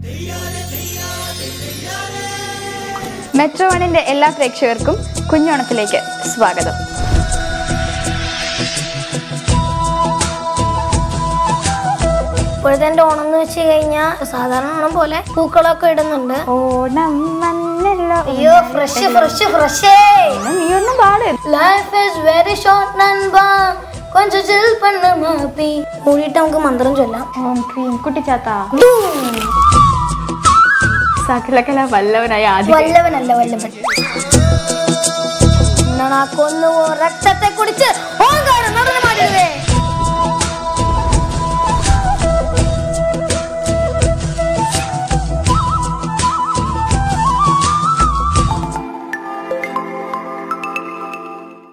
metro വണിന്റെ എല്ലാ പ്രേക്ഷകർക്കും കുഞ്ഞോണത്തിലേക്ക് സ്വാഗതം ഇപ്പോഴത്തെ എൻ്റെ ഓണം എന്ന് വെച്ച് കഴിഞ്ഞാൽ സാധാരണ ഓണം പോലെ പൂക്കളൊക്കെ ഇടുന്നുണ്ട് ഓണം വന്നല്ലോ അയ്യോ ഫ്രഷ് ഫ്രഷ് ഫ്രഷ് നീ ഒന്നും പാട് ലൈഫ് ഈസ് വെരി ഷോർട്ട് നൻപാ കൊഞ്ചം ചിൽ പണ്ണ മാപ്പി കൂടിയിട്ട് നമുക്ക് മന്ത്രം ചൊല്ലാം ഓം ക്രീം കുട്ടിച്ചാത്ത സകലകല വല്ലവനായ ആദ്യം വല്ലവനല്ല വല്ലവൻ കൊന്നു രക്തത്തെ കുടിച്ച്